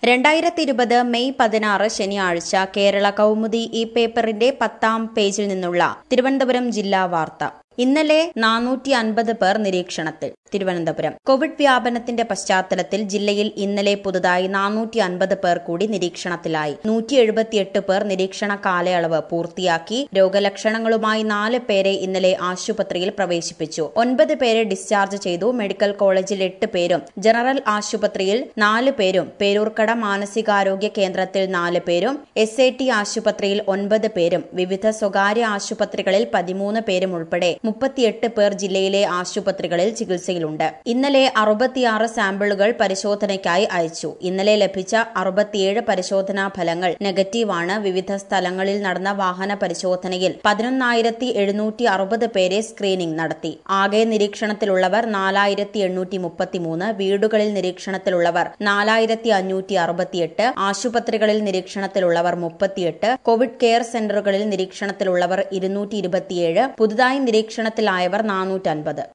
രണ്ടായിരത്തി ഇരുപത് മെയ് പതിനാറ് ശനിയാഴ്ച കേരള കൗമുദി ഈ പേപ്പറിന്റെ പത്താം പേജിൽ നിന്നുള്ള തിരുവനന്തപുരം ജില്ലാ വാർത്ത ഇന്നലെ നാനൂറ്റി അൻപത് പേർ നിരീക്ഷണത്തിൽ തിരുവനന്തപുരം കോവിഡ് വ്യാപനത്തിന്റെ പശ്ചാത്തലത്തിൽ ജില്ലയിൽ ഇന്നലെ പുതുതായി നാനൂറ്റി അൻപത് പേർ കൂടി നിരീക്ഷണത്തിലായി നൂറ്റി എഴുപത്തിയെട്ട് പേർ നിരീക്ഷണ കാലയളവ് പൂർത്തിയാക്കി രോഗലക്ഷണങ്ങളുമായി നാല് പേരെ ഇന്നലെ ആശുപത്രിയിൽ പ്രവേശിപ്പിച്ചു ഒൻപത് പേരെ ഡിസ്ചാർജ് ചെയ്തു മെഡിക്കൽ കോളേജിൽ എട്ട് പേരും ജനറൽ ആശുപത്രിയിൽ നാല് പേരും പേരൂർക്കട മാനസികാരോഗ്യ കേന്ദ്രത്തിൽ നാല് പേരും എസ് ഐ ടി ആശുപത്രിയിൽ ഒൻപത് പേരും വിവിധ സ്വകാര്യ ആശുപത്രികളിൽ പതിമൂന്ന് പേരും ഉൾപ്പെടെ മുപ്പത്തിയെട്ട് പേർ ജില്ലയിലെ ആശുപത്രികളിൽ ചികിത്സയിലുണ്ട് ഇന്നലെ അറുപത്തിയാറ് സാമ്പിളുകൾ പരിശോധനയ്ക്കായി അയച്ചു ഇന്നലെ ലഭിച്ച അറുപത്തിയേഴ് പരിശോധനാ ഫലങ്ങൾ നെഗറ്റീവാണ് വിവിധ സ്ഥലങ്ങളിൽ നടന്ന വാഹന പരിശോധനയിൽ പതിനൊന്നായിരത്തി എഴുന്നൂറ്റി അറുപത് പേരെ സ്ക്രീനിംഗ് നടത്തി ആകെ നിരീക്ഷണത്തിലുള്ളവർ നാലായിരത്തി എണ്ണൂറ്റി മുപ്പത്തിമൂന്ന് വീടുകളിൽ നിരീക്ഷണത്തിലുള്ളവർ നാലായിരത്തി അഞ്ഞൂറ്റി അറുപത്തിയെട്ട് ആശുപത്രികളിൽ നിരീക്ഷണത്തിലുള്ളവർ മുപ്പത്തിയെട്ട് കോവിഡ് കെയർ സെന്ററുകളിൽ നിരീക്ഷണത്തിലുള്ളവർ ഇരുന്നൂറ്റി ഇരുപത്തിയേഴ് പുതുതായി നിരീക്ഷണത്തിലായവർ നാനൂറ്റൻപത്